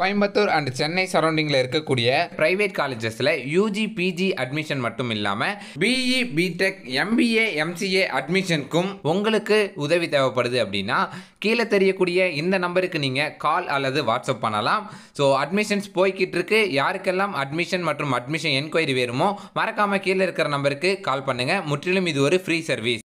Coimbatore and Chennai சரௌண்டிங்கில் இருக்கக்கூடிய private காலேஜஸில் யூஜி பிஜி அட்மிஷன் மட்டும் இல்லாமல் பிஇ பிடெக் எம்பிஏ எம்சிஏ அட்மிஷனுக்கும் உங்களுக்கு உதவி தேவைப்படுது அப்படின்னா கீழே தெரியக்கூடிய இந்த நம்பருக்கு நீங்கள் கால் அல்லது வாட்ஸ்அப் பண்ணலாம் ஸோ அட்மிஷன்ஸ் போய்கிட்டு இருக்கு யாருக்கெல்லாம் அட்மிஷன் மற்றும் அட்மிஷன் என்கொயரி வேணுமோ மறக்காமல் கீழே இருக்கிற நம்பருக்கு கால் பண்ணுங்கள் முற்றிலும் இது ஒரு ஃப்ரீ சர்வீஸ்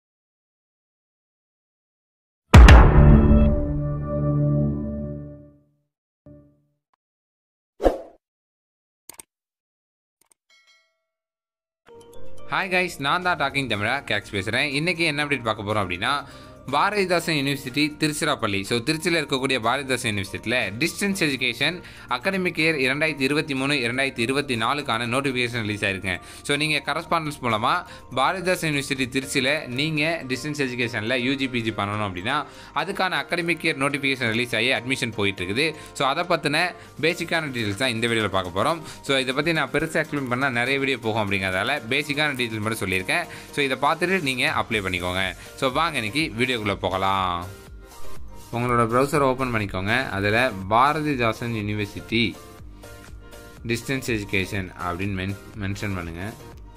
ஹாய் கைஸ் நான் தான் டாக்கிங் தமிழா கேக்ஸ் பேசுகிறேன் இன்றைக்கி என்ன அப்டேட் பார்க்க போகிறோம் அப்படின்னா பாரதிதாசன் யூனிவர்சிட்டி திருச்சிராப்பள்ளி ஸோ திருச்சியில் இருக்கக்கூடிய பாரதிதாசன் யூனிவர்சிட்டியில் டிஸ்டன்ஸ் எஜுகேஷன் அகாடமிக் இயர் இரண்டாயிரத்தி இருபத்தி மூணு இரண்டாயிரத்தி இருபத்தி நாலுக்கான நோட்டிஃபிகேஷன் ரிலீஸ் ஆயிருக்குங்க ஸோ நீங்கள் கரஸ்பாண்டன்ஸ் மூலமாக பாரதிதாசன் யூனிவர்சிட்டி திருச்சியில் நீங்கள் டிஸ்டன்ஸ் எஜுகேஷனில் யூஜி பிஜி பண்ணணும் அப்படின்னா அதுக்கான அகாடமிக் இயர் நோட்டிஃபிகேஷன் ரிலீஸ் ஆகி அட்மிஷன் போயிட்டு இருக்குது ஸோ அதை பற்றின பேசிக்கான டீட்டெயில்ஸ் தான் இந்த வீடியோவில் பார்க்க போகிறோம் ஸோ இதை பற்றி நான் பெருசாக எக்ஸ்பிளைன் பண்ணால் நிறைய வீடியோ போகும் அப்படிங்கிறதால பேசிக்கான டீட்டெயில் மட்டும் சொல்லியிருக்கேன் ஸோ இதை பார்த்துட்டு நீங்கள் அப்ளை பண்ணிக்கோங்க ஸோ வாங்க இன்னைக்கு வீடியோக்குள்ளே போகலாம் உங்களோட ப்ரௌசர் ஓப்பன் பண்ணிக்கோங்க அதில் பாரதிதாசன் யூனிவர்சிட்டி டிஸ்டன்ஸ் எஜுகேஷன் அப்படின்னு மென் மென்ஷன் பண்ணுங்கள்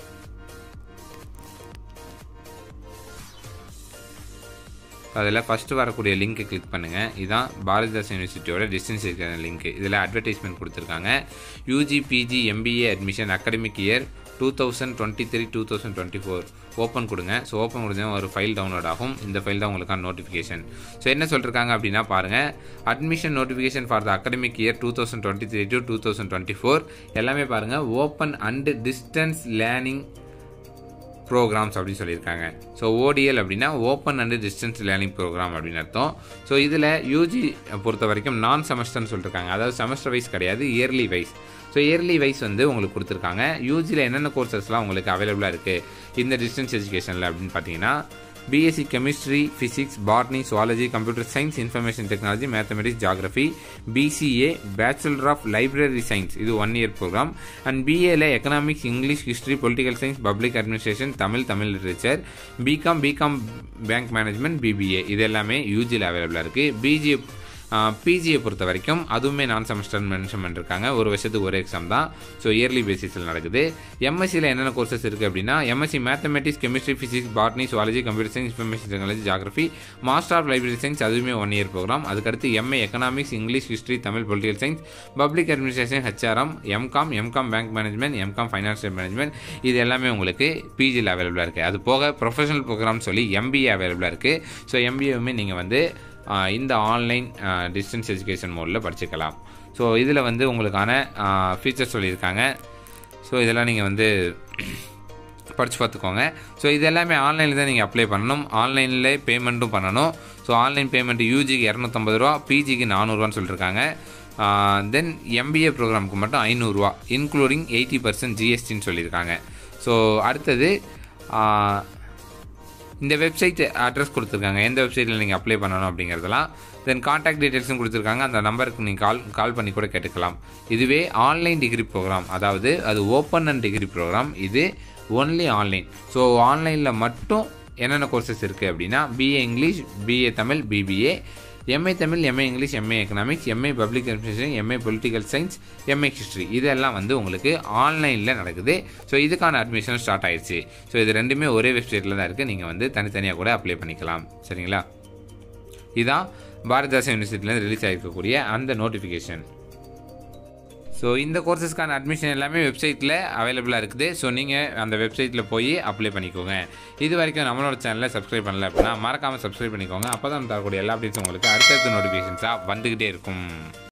அதில் ஃபஸ்ட்டு வரக்கூடிய லிங்க்கை கிளிக் பண்ணுங்கள் இதுதான் பாரதிதாசன் யூனிவர்சிட்டியோட டிஸ்டன்ஸ் எஜுகேஷன் லிங்க் இதில் அட்வர்டைஸ்மெண்ட் கொடுத்துருக்காங்க UG PG MBA admission academic year two thousand twenty three two thousand twenty four open கொடுங்க ஸோ ஓப்பன் கொடுத்தா ஒரு ஃபைல் டவுன்லோட் ஆகும் இந்த ஃபைல் தான் உங்களுக்கான நோட்டிஃபிகேஷன் ஸோ என்ன சொல்லிருக்காங்க அப்படின்னா பாருங்கள் admission notification for the academic year two thousand twenty three to two thousand twenty four எல்லாமே பாருங்கள் open and distance learning programmes அப்படின்னு சொல்லியிருக்காங்க ஸோ ஓடிஎல் அப்படின்னா open and distance learning programme அப்படின்னு அர்த்தம் ஸோ இதில் யூஜி பொறுத்த வரைக்கும் நான் செமஸ்டர்னு சொல்லியிருக்காங்க அதாவது செமஸ்டர் வைஸ் கிடையாது yearly wise so yearly wise வந்து உங்களுக்கு கொடுத்துருக்காங்க யூஜியில் என்னென்ன கோர்சஸ்லாம் உங்களுக்கு அவைலபிளாக இருக்குது இந்த டிஸ்டன்ஸ் எஜுகேஷனில் அப்படின்னு பார்த்தீங்கன்னா BSc chemistry physics botany zoology computer science information technology mathematics geography BCA bachelor of library science இது ஒன் இயர் ப்ரோக்ராம் அண்ட் பிஏல economics English history political science public administration Tamil Tamil literature BCom BCom bank management BBA இது எல்லாமே யூஜியில் அவைலபிளாக இருக்குது PG பிஜியை பொறுத்த வரைக்கும் அதுவுமே நான் செமஸ்டர் மென்ஷன் பண்ணிருக்காங்க ஒரு வருஷத்துக்கு ஒரு எக்ஸாம் தான் ஸோ இயர்லி பேசிஸில் நடக்குது எம்எஸ்சியில் என்னென்ன கோர்சஸ் இருக்குது அப்படின்னா MSc mathematics chemistry physics botany zoology computer science information technology geography master of library science அதுவுமே ஒன் இயர் ப்ரோக்ராம் அதுக்கடுத்து MA economics English history Tamil political science public administration HRM MCom MCom bank management MCom financial management இது எல்லாமே உங்களுக்கு பிஜியில் அவைலபிளாக இருக்குது அது போக professional program சொல்லி எம்பிஏ அவைலபிளாக இருக்குது ஸோ எம்பிஏவுமே நீங்கள் வந்து இந்த ஆன்லைன் டிஸ்டன்ஸ் எஜுகேஷன் மோடில் படிச்சுக்கலாம் ஸோ இதில் வந்து உங்களுக்கான ஃபீச்சர்ஸ் சொல்லியிருக்காங்க ஸோ இதெல்லாம் நீங்கள் வந்து படித்து பார்த்துக்கோங்க ஸோ இது எல்லாமே ஆன்லைனில் தான் நீங்கள் அப்ளை பண்ணணும் ஆன்லைனில் பேமெண்ட்டும் பண்ணணும் ஸோ ஆன்லைன் பேமெண்ட் யூஜிக்கு இரநூத்தம்பது ரூபா பிஜிக்கு நானூறுரூவான்னு சொல்லியிருக்காங்க தென் எம்பிஏ ப்ரோக்ராமுக்கு மட்டும் ஐநூறுரூவா இன்க்ளூடிங் எயிட்டி பர்சன்ட் ஜிஎஸ்டின்னு சொல்லியிருக்காங்க ஸோ அடுத்தது இந்த வெப்சைட் அட்ரஸ் கொடுத்துருக்காங்க எந்த வெப்சைட்டில் நீங்கள் அப்ளை பண்ணணும் அப்படிங்கிறதெல்லாம் தென் காண்டாக்ட் டீட்டெயில்ஸும் கொடுத்துருக்காங்க அந்த நம்பருக்கு நீங்கள் கால் கால் பண்ணி கூட கேட்டுக்கலாம் இதுவே ஆன்லைன் டிகிரி ப்ரோக்ராம் அதாவது அது ஓப்பன் அண்ட் டிகிரி ப்ரோக்ராம் இது ஒன்லி ஆன்லைன் ஸோ ஆன்லைனில் மட்டும் என்னென்ன கோர்சஸ் இருக்குது அப்படின்னா BA English BA Tamil BBA MA Tamil MA English MA economics MA public administration MA political science MA history இதெல்லாம் வந்து உங்களுக்கு ஆன்லைனில் நடக்குது ஸோ இதுக்கான அட்மிஷன் ஸ்டார்ட் ஆயிடுச்சு ஸோ இது ரெண்டுமே ஒரே வெப்சைட்டில் தான் இருக்குது நீங்கள் வந்து தனித்தனியாக கூட அப்ளை பண்ணிக்கலாம் சரிங்களா இதுதான் பாரதிதாசன் யூனிவர்சிட்டிலேருந்து ரிலீஸ் ஆகிருக்கக்கூடிய அந்த நோட்டிஃபிகேஷன் ஸோ இந்த கோர்சஸ்க்கான அட்மிஷன் எல்லாமே வெப்சைட்டில் அவைலபிளாக இருக்குது ஸோ நீங்கள் அந்த வெப்சைட்டில் போய் அப்ளை பண்ணிக்கோங்க இது வரைக்கும் நம்மளோட சேனலில் சப்ஸ்கிரைப் பண்ணல அப்படின்னா மறக்காமல் சப்ஸ்கிரைப் பண்ணிக்கோங்க அப்போ தான் தரக்கூடிய எல்லா அப்டேட்ஸும் உங்களுக்கு அடுத்தடுத்த நோட்டிஃபிகேஷன்ஸாக வந்துக்கிட்டே இருக்கும்